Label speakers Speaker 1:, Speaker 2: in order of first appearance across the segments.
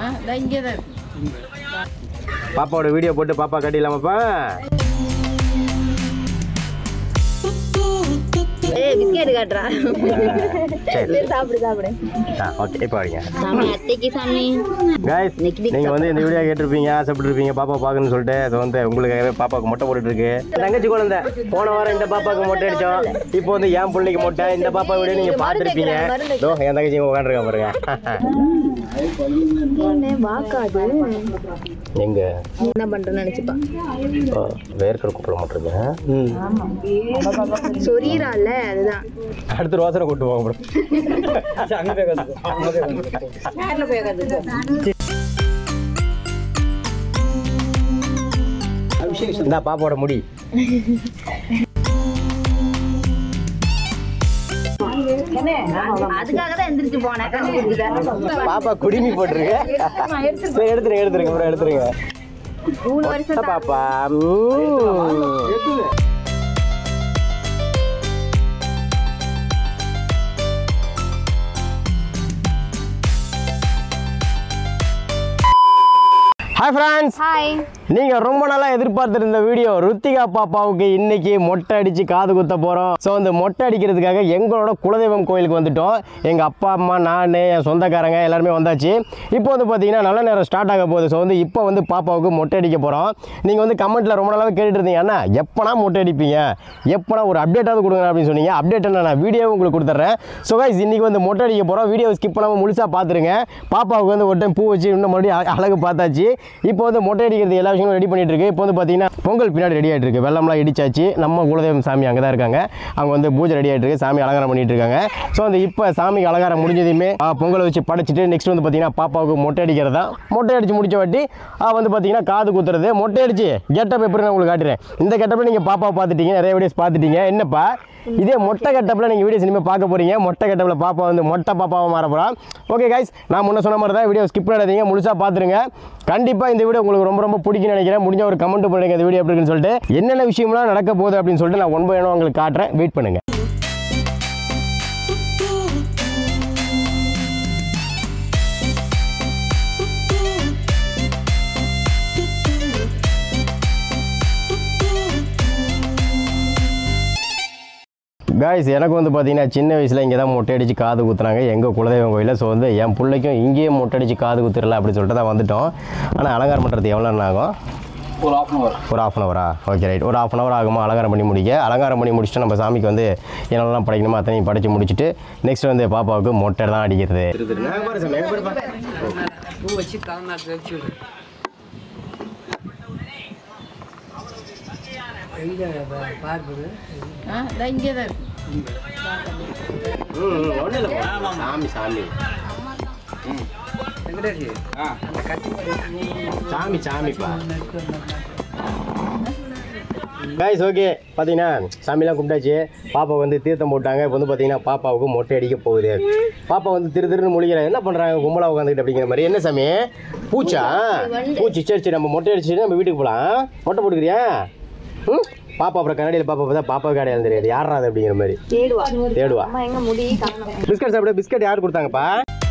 Speaker 1: இங்கே தான்
Speaker 2: பாப்பாவோட வீடியோ போட்டு பாப்பா கட்டிடலாமாப்பா
Speaker 3: ஏய் பிஸ்கெட் காட்டுறா
Speaker 2: சரி
Speaker 3: சாப்பிடு சாப்பிடு
Speaker 2: ஆ ஓகே இப்போ வரீங்க
Speaker 3: சாமி அத்தைக்கு சாமி
Speaker 2: காய்ஸ் நீங்கள் வந்து இந்த வீடியோ கேட்டிருப்பீங்க ஆசைப்பட்டிருப்பீங்க பாப்பா பார்க்கணும்னு சொல்லிட்டு அது வந்து உங்களுக்காகவே பாப்பாவுக்கு மொட்டை போட்டுட்டு இருக்கு தங்கச்சி குழந்தை போன வாரம் இந்த பாப்பாவுக்கு மொட்டை அடிச்சோம் இப்போ வந்து என் பிள்ளைக்கு மொட்டை இந்த பாப்பா வீடியோ நீங்கள் பார்த்துருப்பீங்க இதோ என் தங்கச்சி இங்கே உட்காந்துருக்கா பாருங்க
Speaker 3: வாக்காது
Speaker 2: எங்க
Speaker 3: என்ன பண்றேன்னு நினைச்சுப்பா
Speaker 2: ஓ, வேர்க்கடை குப்பலை மட்டும்
Speaker 3: சொரியறால அதுதான்
Speaker 2: அடுத்த ரோசனை கூட்டு போங்க bro. இந்தா பாப்பாவோட முடி
Speaker 3: அதுக்காக தான் எந்திரிச்சு போனேன் கண்டுபிடிச்சிட்டேன்.
Speaker 2: பாப்பா குடிமி போட்டிருக்கு சரி எடுத்துருங்க எடுத்துருங்க ப்ரோ எடுத்துருங்க
Speaker 3: மூணு வருஷம்
Speaker 2: மொட்டை பாப்பா ம். ஹாய் ஃப்ரெண்ட்ஸ்
Speaker 3: ஹாய்
Speaker 2: நீங்கள் ரொம்ப நாளாக எதிர்பார்த்துருந்த வீடியோ ருத்திகா பாப்பாவுக்கு இன்னைக்கு மொட்டை அடித்து காது குத்த போகிறோம் ஸோ அந்த மொட்டை அடிக்கிறதுக்காக எங்களோட குலதெய்வம் கோயிலுக்கு வந்துட்டோம் எங்கள் அப்பா அம்மா நான் என் சொந்தக்காரங்க எல்லாருமே வந்தாச்சு இப்போ வந்து பார்த்தீங்கன்னா நல்ல நேரம் ஸ்டார்ட் ஆக போகுது ஸோ வந்து இப்போ வந்து பாப்பாவுக்கு மொட்டை அடிக்க போகிறோம் நீங்கள் வந்து கமெண்ட்டில் ரொம்ப நாளாக கேட்டுட்டு இருந்தீங்க அண்ணா எப்போனா மொட்டை அடிப்பீங்க எப்போனா ஒரு அப்டேட்டாவது கொடுங்க அப்படின்னு சொன்னீங்க அப்டேட் நான் வீடியோ உங்களுக்கு கொடுத்துட்றேன் ஸோ கைஸ் இன்றைக்கி வந்து மொட்டை அடிக்க போகிறோம் வீடியோ ஸ்கிப் பண்ணாமல் முழுசாக பார்த்துருங்க பாப்பாவுக்கு வந்து ஒரு டைம் பூ வச்சு இன்னும் மறுபடியும் அ- அழகு பார்த்தாச்சு இப்போ வந்து மொட்டை அடிக்கிறது எல்லா விஷயங்களும் ரெடி பண்ணிட்டு இருக்கு இப்போ வந்து பார்த்தீங்கன்னா பொங்கல் பின்னாடி ரெடி ஆகிட்டு இருக்கு வெள்ளம்லாம் இடிச்சாச்சு நம்ம குலதெய்வம் சாமி அங்கே தான் இருக்காங்க அவங்க வந்து பூஜை ரெடி ஆகிட்டு இருக்கு சாமி அலங்காரம் பண்ணிட்டு இருக்காங்க ஸோ வந்து இப்போ சாமிக்கு அலங்காரம் முடிஞ்சதுமே ஆ, பொங்கலை வச்சு படைச்சிட்டு நெக்ஸ்ட் வந்து பார்த்தீங்கன்னா பாப்பாவுக்கு மொட்டை அடிக்கிறது தான் மொட்டை அடிச்சு முடிச்ச வாட்டி ஆ, வந்து பார்த்தீங்கன்னா காது குத்துறது மொட்டை அடிச்சு கெட்டப் எப்படி நான் உங்களுக்கு காட்டுறேன் இந்த கெட்டப்பில் நீங்கள் பாப்பாவை பார்த்துட்டீங்க நிறைய வீடியோஸ் பார்த்துட்டீங்க என்னப்பா இதே மொட்டை கட்டப்பில் நீங்கள் வீடியோஸ் இனிமேல் பார்க்க போறீங்க மொட்டை கட்டப்பில் பாப்பா வந்து மொட்டை பாப்பாவை மாற போகிறோம் ஓகே கைஸ் நான் முன்ன சொன்ன மாதிரி தான் வீடியோ ஸ்கிப் பண்ணாதீங்க முழுசாக பார்த்துருங்க கண்டிப்பாக இந்த வீடியோ உங்களுக்கு ரொம்ப ரொம்ப பிடிக்கும்னு நினைக்கிறேன் முடிஞ்ச ஒரு கமெண்ட் பண்ணுங்க இந்த வீடியோ எப்படி இருக்குன்னு சொல்லிட்டு என்னென்ன விஷயம்லாம் நடக்க போகுது அப்படின்னு சொல்லிட்டு நான் ஒன் பை ஒன் உங்களுக்கு காட்டுறேன் வெயிட் பண்ணுங்க காய்ஸ் எனக்கு வந்து பார்த்தீங்கன்னா சின்ன வயசில் இங்கே தான் மொட்டை அடித்து காது குத்துனாங்க எங்கள் குலதெய்வம் கோயிலில் ஸோ வந்து என் பிள்ளைக்கும் இங்கேயே மொட்டை அடித்து காது குத்துறல அப்படின்னு சொல்லிட்டு தான் வந்துட்டோம் ஆனால் அலங்காரம் பண்ணுறது எவ்வளோ நேரம் ஆகும்
Speaker 4: ஒரு ஆஃப் அன் அவர்
Speaker 2: ஒரு ஆஃப் அன் ஹவரா ஓகே ரைட் ஒரு ஆஃப் அன் ஹவர் ஆகுமா அலங்காரம் பண்ணி முடிக்க அலங்காரம் பண்ணி முடிச்சுட்டு நம்ம சாமிக்கு வந்து என்னெல்லாம் படைக்கணுமோ அத்தனையும் படைச்சு முடிச்சுட்டு நெக்ஸ்ட் வந்து பாப்பாவுக்கு மொட்டை தான் அடிக்கிறது
Speaker 4: பூ வச்சு தலைநாட்டு வச்சு விடு எங்க பார்க்குது
Speaker 1: ஆ இங்கே தான்
Speaker 2: சாமி சாமி
Speaker 4: வெங்கடேஷ் ஆ அந்த கட்டி
Speaker 2: சாமி சாமிப்பா காய்ஸ் ஓகே பார்த்தீங்கன்னா சாமிலாம் கும்பிட்டாச்சு பாப்பா வந்து தீர்த்தம் போட்டாங்க இப்போ வந்து பார்த்தீங்கன்னா பாப்பாவுக்கு மொட்டை அடிக்க போகுது பாப்பா வந்து திரு திருன்னு முழிக்கிற என்ன பண்ணுறாங்க கும்பலாக உட்காந்துக்கிட்டு அப்படிங்கிற மாதிரி என்ன சாமி பூச்சா பூச்சி சரி சரி நம்ம மொட்டை அடிச்சுட்டு நம்ம வீட்டுக்கு போகலாம் மொட்டை போட்டுக்கிறியா ம் பாப்பா அப்புறம் கண்ணாடியில் பாப்பா பார்த்தா பாப்பா கடையால் தெரியாது யாரா அது அப்படிங்கிற மாதிரி
Speaker 3: தேடுவா
Speaker 2: தேடுவா
Speaker 3: அம்மா எங்க முடி காணும்
Speaker 2: பிஸ்கட் சாப்பிட பிஸ்கட் யார் கொடுத்தாங்கப்பா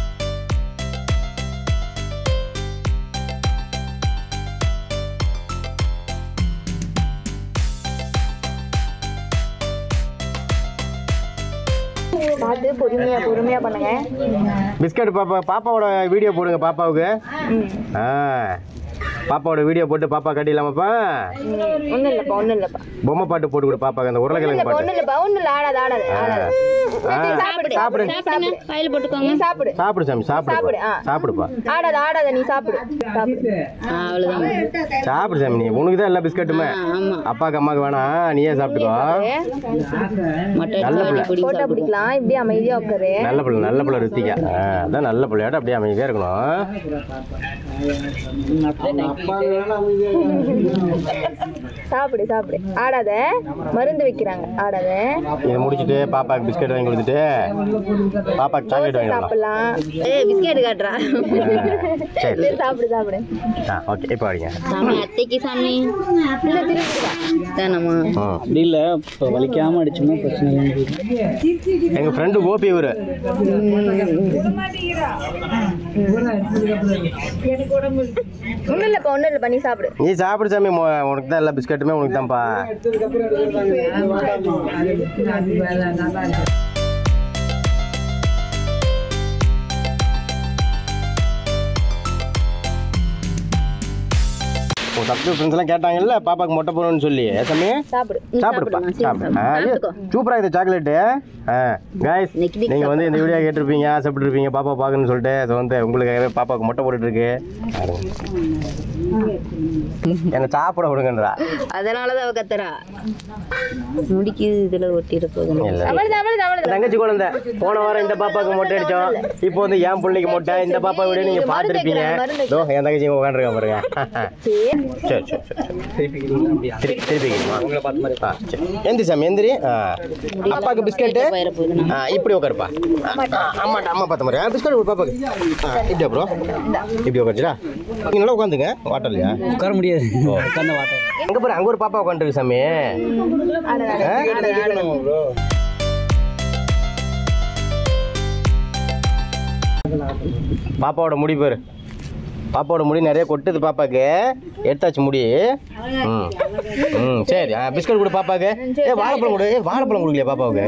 Speaker 3: பார்த்து பொறுமையா பொறுமையா பண்ணுங்க
Speaker 2: பிஸ்கட் பாப்பா பாப்பாவோட வீடியோ போடுங்க பாப்பாவுக்கு ஆ பாப்பாவோட வீடியோ போட்டு பாப்பா கட்டிடலாமாப்பா
Speaker 3: ஒண்ணும் இல்லப்பா ஒண்ணும் இல்லப்பா
Speaker 2: பொம்மை பாட்டு போட்டு கொடு பாப்பாக்கு அந்த உருளைக்கிழங்கு
Speaker 3: இல்லப்பா
Speaker 2: பாட்டு
Speaker 3: ஒண்ணும் இல்லப்பா ஒண்ணும் இல்ல ஆடாது ஆடாது ஆடாது
Speaker 2: ஆ,
Speaker 3: சாப்பிடு
Speaker 2: சாப்பிடு
Speaker 3: சாப்பிடு பையில போட்டுக்கோங்க நீ சாப்பிடு
Speaker 2: சாப்பிடு சாமி சாப்பிடு
Speaker 3: சாப்பிடு, ஆ.
Speaker 2: சாப்பிடுப்பா
Speaker 3: ஆடாத ஆடாத நீ சாப்பிடு சாப்பிடு
Speaker 2: சாப்பிடு சாமி நீ உனக்கு தான் எல்லா பிஸ்கட்டுமே அப்பாக்கு அம்மாக்கு வேணாம் நீயே சாப்பிட்டுக்கோ நல்ல பிள்ளை
Speaker 3: போட்டோ பிடிக்கலாம் இப்படி அமைதியா உட்காரு
Speaker 2: நல்ல பிள்ளை நல்ல பிள்ளை ருத்திகா ஆ, அதான் நல்ல பிள்ளையாட்ட அப்படியே அமைதியாக இருக்கணும்
Speaker 3: சாப்பிடு சாப்பிடு ஆடாத மருந்து வைக்கிறாங்க ஆடாத
Speaker 2: இதை முடிச்சுட்டு பாப்பாக்கு பிஸ்கட் வாங்கி கொடுத்துட்டு பாப்பாக்கு சாக்லேட் வாங்கி விடலாம்
Speaker 3: சாப்பிடலாம் ஏய் பிஸ்கெட் காட்டுறா
Speaker 2: சரி
Speaker 3: சரி, சாப்பிடு சாப்பிடு
Speaker 2: ஆ ஓகே இப்போ வரீங்க
Speaker 3: சாமி அத்தைக்கு சாமி இல்ல திருப்பி தானம்மா
Speaker 2: ம்
Speaker 4: அப்படி இல்லை இப்போ வலிக்காமல் அடிச்சோம்னா பிரச்சனை இல்லை
Speaker 2: எங்கள் ஃப்ரெண்டு கோபி இவர்
Speaker 3: ஒண்ணும் இல்லப்பா ஒண்ணும் இல்லப்பா நீ சாப்பிடு
Speaker 2: நீ சாப்பிடு சாமி மொ- உனக்கு தான் எல்லா பிஸ்கட்டுமே உனக்கு தான்ப்பா உன் சப்ஸ்கிரைப் ஃப்ரெண்ட்ஸ் எல்லாம் கேட்டாங்கல்ல பாப்பாக்கு மொட்டை போடணும்னு சொல்லி ஏ சாமி
Speaker 3: சாப்பிடு நீ
Speaker 2: சாப்பிடுப்பா
Speaker 3: சாப்பிடுமா சரி,
Speaker 2: சாப்பிடு ஆ, ஐயோ,
Speaker 3: சாப்பிட்டுக்கோ
Speaker 2: சூப்பரா இருக்குது சாக்லேட்டு ஆ காய்ஸ்
Speaker 3: இன்னைக்கு வீக்
Speaker 2: நீங்கள் வந்து இந்த வீடியோ கேட்டிருப்பீங்க ஆசைப்பட்டிருப்பீங்க பாப்பா பார்க்கணும்னு சொல்லிட்டு ஸோ வந்து உங்களுக்காகவே பாப்பாவுக்கு மொட்டை போட்டுட்டு இருக்கு என்னை சாப்பிட விடுங்கன்றா
Speaker 3: அதனாலதான் அவ கத்துறா முடிக்கு இதுல ஒட்டிட போகுது
Speaker 2: இல்ல.
Speaker 3: அவளுது அவளுது அவளுது
Speaker 2: தங்கச்சி குழந்தை போன வாரம் இந்த பாப்பாவுக்கு மொட்டை அடிச்சோம் இப்போ வந்து என் பிள்ளைக்கு மொட்டை இந்த பாப்பா வீடியோ நீங்க பார்த்துருப்பீங்க இதோ என் தங்கச்சி இங்க உட்காந்துருக்கா பாருங்க சரி சரி சரி சரி திருப்பி திருப்பி வைக்கணுமா? ஆ, சரி. எந்திரி சாமி எந்திரி ஆ. அப்பாவுக்கு பிஸ்கட்டு
Speaker 3: பயிர போகுது
Speaker 2: ஆ, இப்படி உட்காருப்பா ஆ, அம்மாட்ட அம்மா பார்த்த மாதிரி பிஸ்கட் ஒரு பாப்பாக்கு ஆ, இப்படி அப்புறம் இப்படி உட்காந்துடா நீங்க நல்லா உட்காந்துங்க வாட்டர்லையா
Speaker 4: உட்கார முடியாது உட்காந்து வாட்டம்
Speaker 2: அங்க பாரு அங்க ஒரு பாப்பா உட்காந்துருக்கு சாமி பாப்பாவோட முடி பாரு பாப்பாவோட முடி நிறைய கொட்டுது பாப்பாக்கு எடுத்தாச்சு முடி ம் ம் சரி ஆ பிஸ்கட் கொடு பாப்பாக்கு ஏ வாழைப்பழம் கொடு ஏ வாழைப்பழம் கொடுக்கலையா பாப்பாவுக்கு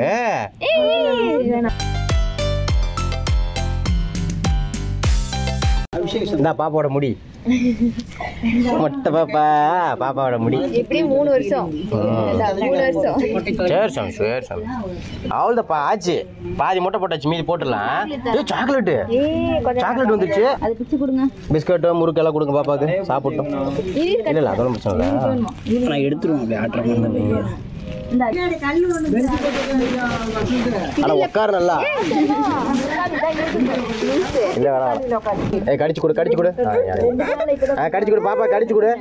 Speaker 2: இந்தா பாப்பாவோட முடி மொட்டை பாப்பா பாப்பாவோட முடி
Speaker 3: எப்படியும் மூணு வருஷம் இந்தா, மூணு வருஷம்
Speaker 2: சரி சாமி சரி சாமி அவ்வளோதாப்பா ஆச்சு பாதி முட்டை போட்டாச்சு மீதி போட்டுடலாம் ஏ சாக்லேட்டு
Speaker 3: ஏய் கொஞ்சம்
Speaker 2: சாக்லேட் வந்துச்சு
Speaker 3: அது பிச்சு கொடுங்க
Speaker 2: பிஸ்கட்டு முறுக்கு எல்லாம் கொடுங்க பாப்பாக்கு சாப்பிட்டோம் இல்லை இல்லை அதெல்லாம் பிரச்சனை இல்லை
Speaker 4: நான் எடுத்துருவேன் அப்படி ஆட்டுற மாதிரி இருந்தா பையன்.
Speaker 2: ஆனால் உட்காரு நல்லா இல்லை வேணாம் ஏ கடிச்சு கொடு கடிச்சு கொடு ஆ, யாரு? ஆ கடிச்சு கொடு பாப்பா கடிச்சு கொடு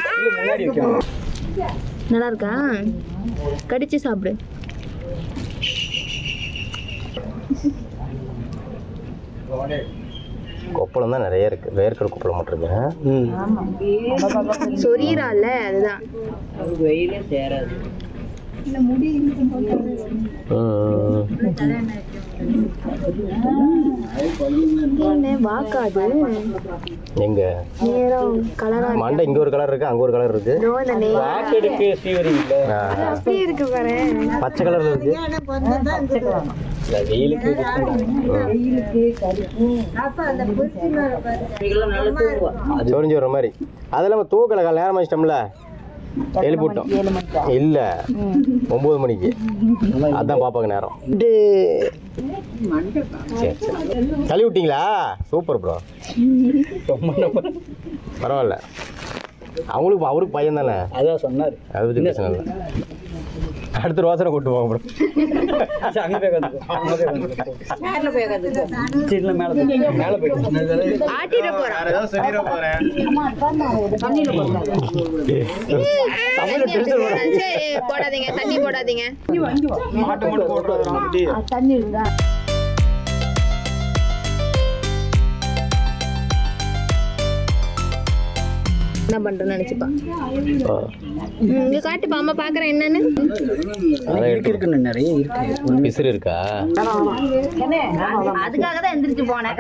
Speaker 3: நல்லா இருக்கா கடிச்சு சாப்பிடு
Speaker 2: கொப்பளம் தான் நிறைய இருக்கு வேர்க்கிற கொப்பளம் மட்டும் இருக்கு
Speaker 3: சொரியறால அதுதான்
Speaker 4: வெயிலே சேராது
Speaker 2: ம்.
Speaker 3: என்ன வாக்காது
Speaker 2: எங்க
Speaker 3: நேரம் கலரா
Speaker 2: மண்டை இங்க ஒரு கலர் இருக்கு அங்க ஒரு கலர் இருக்கு
Speaker 3: இந்த நே-
Speaker 4: எடுக்கு சீவரிங் இல்லை
Speaker 2: ஆ,
Speaker 3: அப்படியே இருக்கு பாரு
Speaker 2: பச்சை கலர்ல இருக்கு
Speaker 4: வெயிலுக்கு
Speaker 2: சொரிஞ்சு வர மாதிரி அது இல்லாமல் தூக்கல கால நேரம் வச்சிட்டோம்ல எழுப்பி விட்டோம் இல்ல ஒன்பது மணிக்கு அதான் பாப்பாக்கு நேரம் சரி சரி கழுவி விட்டீங்களா சூப்பர் ப்ரோ பரவாயில்ல அவங்களுக்கு அவருக்கு பையன் தானே
Speaker 4: அதான் சொன்னார்
Speaker 2: அது பற்றி பிரச்சனை இல்லை அடுத்த ரோசனை கூட்டு போங்க ப்ரோ
Speaker 4: அங்கே போய் உட்காந்துக்கோ. அங்கே போய் உட்காந்துக்கோ. சீட்ல மேலே போய் மேலே போயிட்டு
Speaker 3: ஆட்டிட போறான்
Speaker 2: தமிழ்ல டென்ஷன் வரும்.
Speaker 3: சரி, போடாதீங்க தண்ணி போடாதீங்க என்ன பண்றேன்னு நினைச்சுப்பா
Speaker 2: ஆ,
Speaker 3: ம், இங்க காட்டுப்பா அம்மா பாக்குறேன் என்னன்னு
Speaker 2: அதான்
Speaker 4: இருக்கு இருக்குன்னு நிறைய இருக்கு
Speaker 2: பிசிறு இருக்கா
Speaker 3: அதுக்காக தான் எந்திரிச்சு போனேன்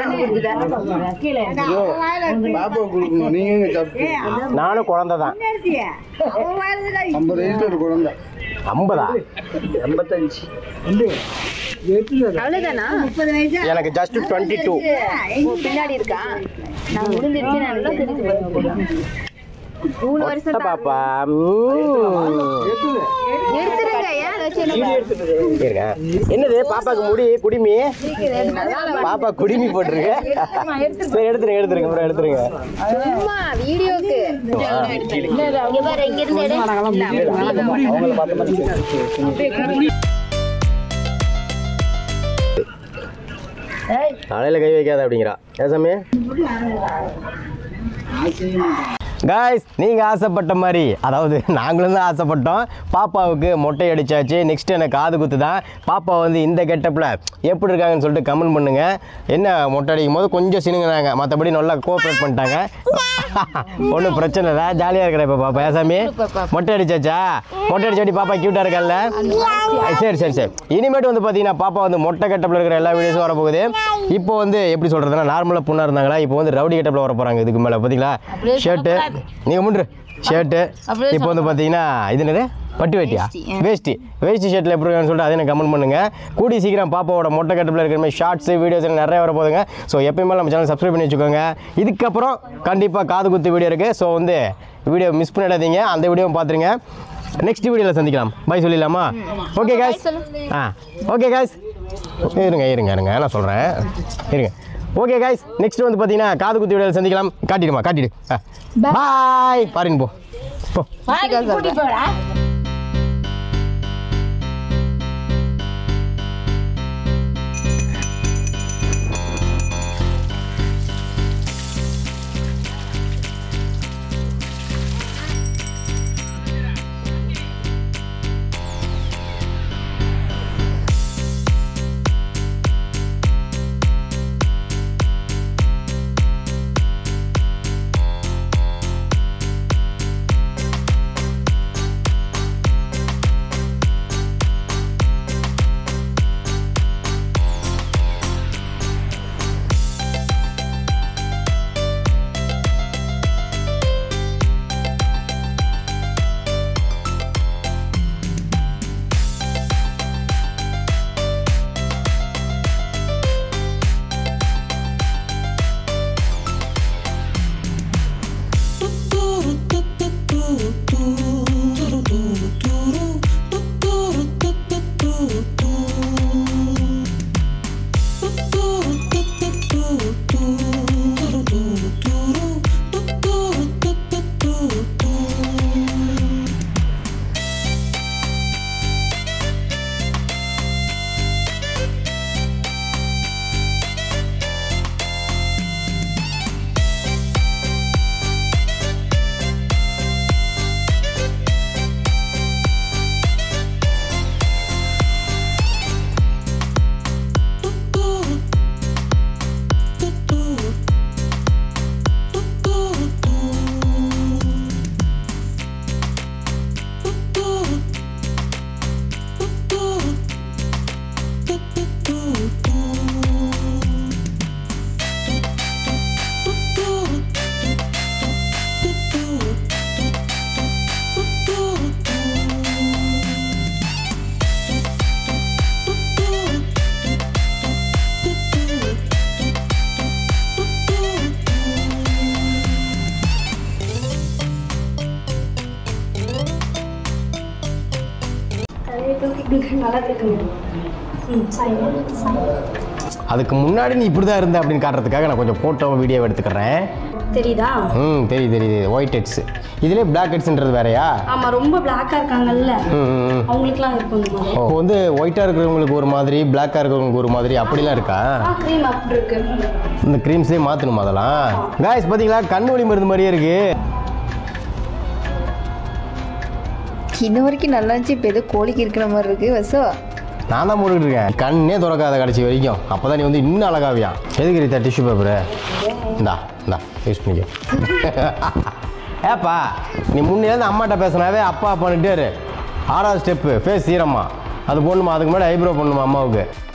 Speaker 2: நானும் குழந்தை தான் ஐம்பதா
Speaker 4: எண்பத்தஞ்சு
Speaker 3: அவ்வளவுதானா
Speaker 2: எனக்கு ஜஸ்ட் டுவெண்ட்டி டூ
Speaker 3: ஓ, பின்னாடி இருக்கா நான் முடிஞ்சிருச்சு நினைக்கிறேன் மூணு வருஷம் தான்.
Speaker 2: பாப்பா ம்.
Speaker 3: எடுத்துருங்க ஏன் அதை வச்சு என்ன
Speaker 2: இருங்க என்னது பாப்பாக்கு முடி குடிமி பாப்பா குடிமி போட்டிருக்கு சரி எடுத்துருங்க எடுத்துருங்க அப்புறம் எடுத்துருங்க
Speaker 3: சும்மா வீடியோக்கு இங்க பாரு இங்க இருந்து எடு. இல்ல,
Speaker 4: அவங்கள பார்த்த மாதிரி
Speaker 2: தலையில கை வைக்காத அப்படிங்கிறா ஏசாமி காய்ஸ் நீங்கள் ஆசைப்பட்ட மாதிரி அதாவது நாங்களும் தான் ஆசைப்பட்டோம் பாப்பாவுக்கு மொட்டை அடிச்சாச்சு நெக்ஸ்ட் எனக்கு காது குத்து தான் பாப்பா வந்து இந்த கெட்டப்பில் எப்படி இருக்காங்கன்னு சொல்லிட்டு கமெண்ட் பண்ணுங்கள் என்ன மொட்டை அடிக்கும் போது கொஞ்சம் சினுங்கினாங்க மற்றபடி நல்லா கோஆப்ரேட் பண்ணிட்டாங்க ஒன்றும் பிரச்சனை இல்லை ஜாலியாக இருக்கிற இப்போ பாப்பா ஏசாமி மொட்டை அடிச்சாச்சா மொட்டை அடிச்சாடி பாப்பா க்யூட்டாக இருக்கல்ல சரி சரி சரி இனிமேட்டு வந்து பார்த்தீங்கன்னா பாப்பா வந்து மொட்டை கட்டப்பில் இருக்கிற எல்லா வீடியோஸும் வரப்போகுது இப்போ வந்து எப்படி சொல்கிறதுனா நார்மலாக பொண்ணாக இருந்தாங்களா இப்போ வந்து ரவுடி கட்டப்பில் வர போகிறாங்க இதுக்கு மேலே பார்த்தீங்களா ஷர்ட்டு நீங்கள் முன்று ஷர்ட்டு
Speaker 1: அப்படியே
Speaker 2: இப்போ வந்து பார்த்தீங்கன்னா இது என்னது பட்டு வேட்டியா வேஷ்டி வேஷ்டி ஷர்ட்டில் எப்படி இருக்கான்னு சொல்லிட்டு அதை எனக்கு கமெண்ட் பண்ணுங்க கூடி சீக்கிரம் பாப்பாவோட மொட்டை கட்டப்பில் இருக்கிற மாதிரி ஷார்ட்ஸ் வீடியோஸ் நிறைய வர போதுங்க ஸோ எப்பயுமே நம்ம சேனல் சப்ஸ்கிரைப் பண்ணி வச்சுக்கோங்க இதுக்கப்புறம் கண்டிப்பாக காது குத்து வீடியோ இருக்குது ஸோ வந்து வீடியோ மிஸ் பண்ணிடாதீங்க அந்த வீடியோவும் பார்த்துருங்க நெக்ஸ்ட் வீடியோவில் சந்திக்கலாம் பை சொல்லிடலாமா ஓகே காய்ஸ் ஆ ஓகே காய்ஸ் இருங்க இருங்க இருங்க நான் சொல்கிறேன் இருங்க ஓகே காய்ஸ் நெக்ஸ்ட் வந்து பார்த்தீங்கன்னா காது குத்து வீடியோவில் சந்திக்கலாம் காட்டிடுமா காட்டிடு பாய் பாருங்க போ போ அதுக்கு முன்னாடி நீ இப்படி தான் இருந்த அப்படின்னு காட்டுறதுக்காக நான் கொஞ்சம் ஃபோட்டோ வீடியோ எடுத்துக்கிறேன்
Speaker 5: தெரியுதா
Speaker 2: ம் தெரியுது தெரியுது ஒயிட் ஹெட்ஸ் இதுலேயே பிளாக் ஹெட்ஸ்ன்றது வேறையா
Speaker 5: ஆமா ரொம்ப பிளாக்கா இருக்காங்கல்ல
Speaker 2: ம் ம், ம்
Speaker 5: அவங்களுக்குலாம் இருக்கும் இந்த மாதிரி
Speaker 2: இப்போ வந்து ஒயிட்டாக இருக்கிறவங்களுக்கு ஒரு மாதிரி பிளாக்காக இருக்கிறவங்களுக்கு ஒரு மாதிரி அப்படிலாம் இருக்கா
Speaker 5: க்ரீம் அப்படி இருக்கு
Speaker 2: இந்த க்ரீம்ஸ்லேயே மாற்றணுமா அதெல்லாம் காய்ஸ் பார்த்தீங்களா கண் ஒளி மருந்து மாதிரியே இருக்கு
Speaker 3: இன்ன வரைக்கும் நல்லா இருந்துச்சு இப்போ ஏதோ கோழிக்கு இருக்கிற மாதிரி இருக்கு வசோ
Speaker 2: நான் தான் போட்டுக்கிட்டு இருக்கேன் கண்ணே திறக்காத கடைசி வரைக்கும் அப்போ தான் நீ வந்து இன்னும் அழகாவியா எதுக்கு ரீதா டிஷ்யூ பேப்பரு இந்தா இந்தா யூஸ் பண்ணிக்க ஏப்பா நீ முன்னேருந்து அம்மாட்ட பேசினாவே அப்பா பண்ணிட்டே இரு ஆறாவது ஸ்டெப்பு ஃபேஸ் சீரம்மா அது போடணுமா அதுக்கு முன்னாடி ஐப்ரோ பண்ணணுமா அம்மாவுக்கு